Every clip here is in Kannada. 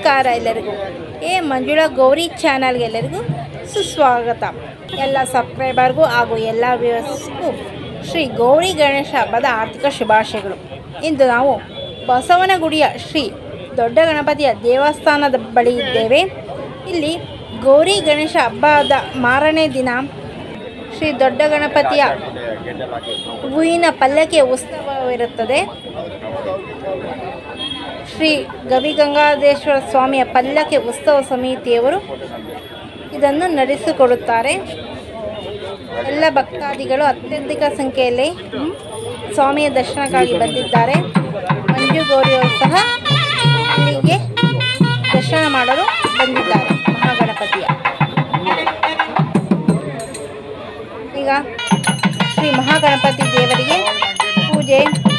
ನಮಸ್ಕಾರ ಎಲ್ಲರಿಗೂ ಎ ಮಂಜುಳಾ ಗೌರಿ ಚಾನಲ್ಗೆ ಎಲ್ಲರಿಗೂ ಸುಸ್ವಾಗತ ಎಲ್ಲ ಸಬ್ಸ್ಕ್ರೈಬರ್ಗೂ ಹಾಗೂ ಎಲ್ಲ ವ್ಯೂವರ್ಸ್ಗೂ ಶ್ರೀ ಗೌರಿ ಗಣೇಶ ಹಬ್ಬದ ಆರ್ಥಿಕ ಶುಭಾಶಯಗಳು ಇಂದು ನಾವು ಬಸವನಗುಡಿಯ ಶ್ರೀ ದೊಡ್ಡ ಗಣಪತಿಯ ದೇವಸ್ಥಾನದ ಬಳಿ ಇದ್ದೇವೆ ಇಲ್ಲಿ ಗೌರಿ ಗಣೇಶ ಹಬ್ಬದ ಮಾರನೇ ದಿನ ಶ್ರೀ ದೊಡ್ಡ ಗಣಪತಿಯ ಹೂವಿನ ಪಲ್ಲಕ್ಕಿ ಉತ್ಸವವಿರುತ್ತದೆ ಶ್ರೀ ಗವಿಗಂಗಾಧೇಶ್ವರ ಸ್ವಾಮಿಯ ಪಲ್ಲಕ್ಕಿ ಉತ್ಸವ ಸಮಿತಿಯವರು ಇದನ್ನು ನಡೆಸಿಕೊಡುತ್ತಾರೆ ಎಲ್ಲ ಭಕ್ತಾದಿಗಳು ಅತ್ಯಧಿಕ ಸಂಖ್ಯೆಯಲ್ಲಿ ಹ್ಮ್, ಸ್ವಾಮಿಯ ದರ್ಶನಕ್ಕಾಗಿ ಬಂದಿದ್ದಾರೆ ಮಂಜು ಗೌರಿಯವರು ಸಹ ಇಲ್ಲಿಗೆ ದರ್ಶನ ಮಾಡಲು ಬಂದಿದ್ದಾರೆ ಮಹಾಗಣಪತಿಯ ಈಗ ಶ್ರೀ ಮಹಾಗಣಪತಿ ದೇವರಿಗೆ ಪೂಜೆ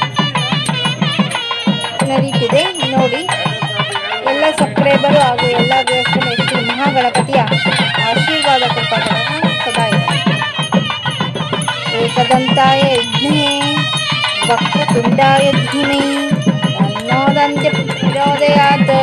ನಡೀತಿದೆ ನೋಡಿ ಎಲ್ಲ ಸಬ್ಸ್ಕ್ರೈಬರು ಹಾಗೂ ಎಲ್ಲ ದೇವಸ್ಥಾನ ಶ್ರೀ ಮಹಾಗಣಪತಿಯ ಆಶೀರ್ವಾದ ಕೃಪಾಕರಣ ಸದಾ ಇದೆ ಏಕದಂತಾಯ ಯಜ್ಞೆ ವಕ್ರತುಂಡಾಯ ಧೀಮೈ ತನ್ನೋದಂತ್ಯ ಪ್ರಚೋದಯಾತ್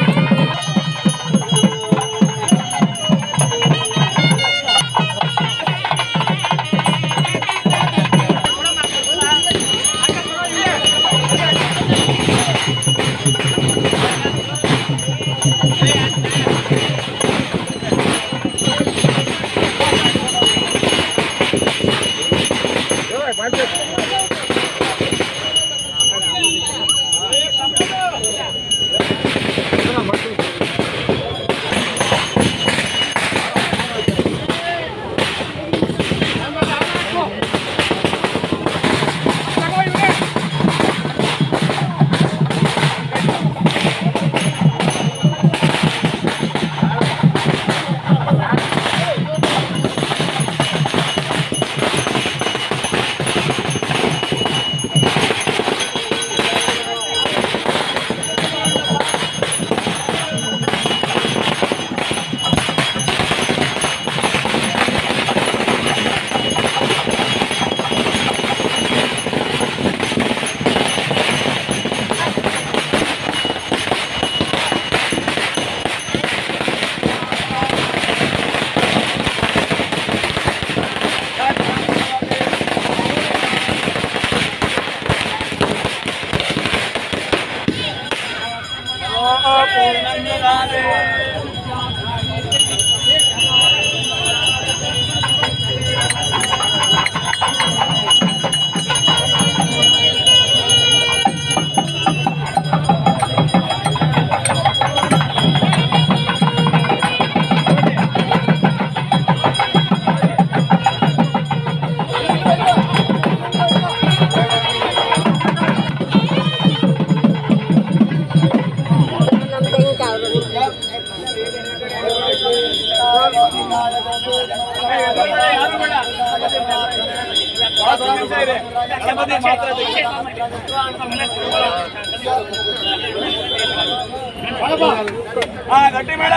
ಹಾ ಗಟ್ಟಿ ಮೇಡ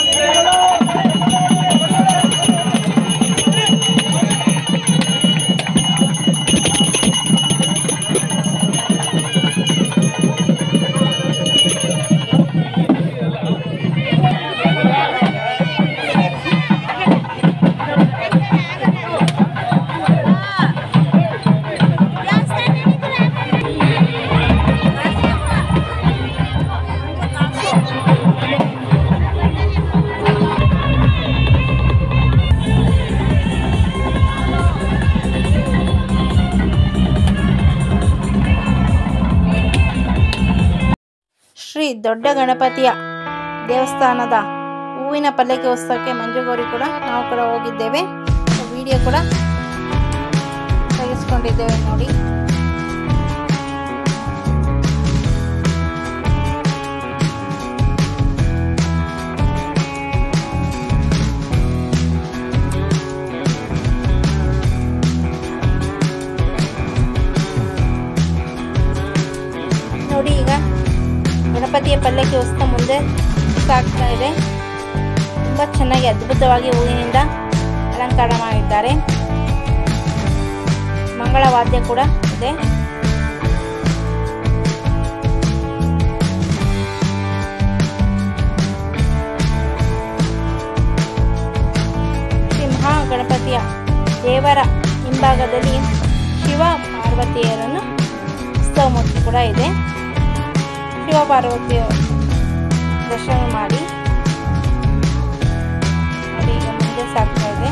ಶ್ರೀ ದೊಡ್ಡ ಗಣಪತಿಯ ದೇವಸ್ಥಾನದ ಹೂವಿನ ಪಲ್ಲಕ್ಕಿ ಉತ್ಸವಕ್ಕೆ ಮಂಜುಗೌರಿ ಕೂಡ ನಾವು ಕೂಡ ಹೋಗಿದ್ದೇವೆ ವಿಡಿಯೋ ಕೂಡ ತೆಗೆಸ್ಕೊಂಡಿದ್ದೇವೆ ನೋಡಿ ನೋಡಿ ಈಗ ಗಣಪತಿಯ ಪಲ್ಲಕ್ಕಿ ಉತ್ಸವ ಮುಂದೆ ಸಾಗ್ತಾ ಇದೆ ತುಂಬ ಚೆನ್ನಾಗಿ ಅದ್ಭುತವಾಗಿ ಹೂವಿನಿಂದ ಅಲಂಕಾರ ಮಾಡಿದ್ದಾರೆ ಮಂಗಳ ವಾದ್ಯ ಕೂಡ ಇದೆ ದೇವರ ಹಿಂಭಾಗದಲ್ಲಿ ಶಿವ ಪಾರ್ವತಿಯರನ್ನು ಉತ್ಸವ ಮೂರ್ತಿ ಕೂಡ ಇದೆ ಶಿವ ಪಾರ್ವತಿಯ ದರ್ಶನ ಮಾಡಿ ನೋಡಿ ಈಗ ಮುಂದೆ ಸಾಗ್ತಾ ಇದೆ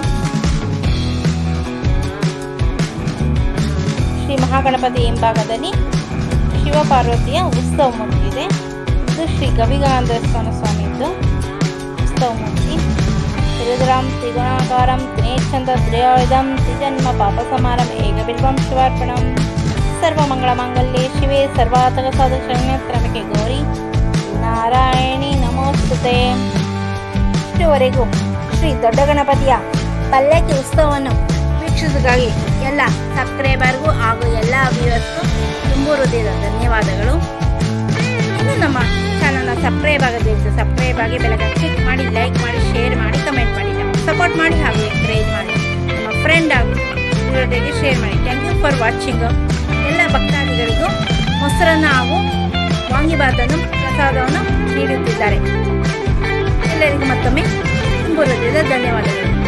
ಶ್ರೀ ಮಹಾಗಣಪತಿ ಹಿಂಭಾಗದಲ್ಲಿ ಶಿವ ಪಾರ್ವತಿಯ ಉತ್ಸವ ಮೂರ್ತಿ ಇದೆ ಇದು ಶ್ರೀ ಗವಿಗಾನಂದಸ್ವಾಮಿ ಸ್ವಾಮಿದ್ದು ಉತ್ಸವ ಮೂರ್ತಿ ತ್ರಿದುರಾಂ ತ್ರಿಗುಣಾಕಾರಂ ತ್ರಿನೇಚ್ಛಂದ ತ್ರಿಯಾಯುಧಂ ತ್ರಿಜನ್ಮ ಪಾಪ ಸಮಾರಂ ಏಕಬಿಲ್ವಂ ಶಿವಾರ್ಪಣಂ ಸರ್ವಮಂಗಳಮಾಂಗಲ್ಯೆ ಶಿವೆ ಸರ್ವಾತಕ ಸಾಧ ಶರಣ್ಯತ್ರಮಕ್ಕೆ ಗೌರಿ ನಾರಾಯಣಿ ನಮೋಸ್ತುತೆ ಇಷ್ಟುವರೆಗೂ ಶ್ರೀ ದೊಡ್ಡ ಗಣಪತಿಯ ಪಲ್ಲಕ್ಕಿ ಉತ್ಸವವನ್ನು ವೀಕ್ಷಿಸೋದಕ್ಕಾಗಿ ಎಲ್ಲ ಸಬ್ಸ್ಕ್ರೈಬರ್ಗೂ ಹಾಗೂ ಎಲ್ಲ ವ್ಯೂವರ್ಸ್ಗೂ ತುಂಬ ಹೃದಯದ ಧನ್ಯವಾದಗಳು ಇನ್ನು ನಮ್ಮ ಚಾನಲ್ನ ಸಬ್ಸ್ಕ್ರೈಬ್ ಆಗದಿದ್ದು ಸಬ್ಸ್ಕ್ರೈಬ್ ಆಗಿ ಬೆಳಗ್ಗೆ ಕ್ಲಿಕ್ ಮಾಡಿ ಲೈಕ್ ಮಾಡಿ ಶೇರ್ ಮಾಡಿ ಕಮೆಂಟ್ ಮಾಡಿ ನಮಗೆ ಸಪೋರ್ಟ್ ಮಾಡಿ ಹಾಗೂ ಎಂಕರೇಜ್ ಮಾಡಿ ನಮ್ಮ ಫ್ರೆಂಡ್ ಹಾಗೂ ಜೊತೆಗೆ ಶೇರ್ ಮಾಡಿ ಥ್ಯಾಂಕ್ ಯು ಫಾರ್ ವಾಚಿಂಗ್ ಎಲ್ಲ ಭಕ್ತಾದಿಗಳಿಗೂ ಮೊಸರನ್ನು ಹಾಗೂ ವಾಂಗಿಬಾತನ್ನು ಪ್ರಸಾದವನ್ನು ನೀಡುತ್ತಿದ್ದಾರೆ ಎಲ್ಲರಿಗೂ ಮತ್ತೊಮ್ಮೆ ತುಂಬ ಹೃದಯದ ಧನ್ಯವಾದಗಳು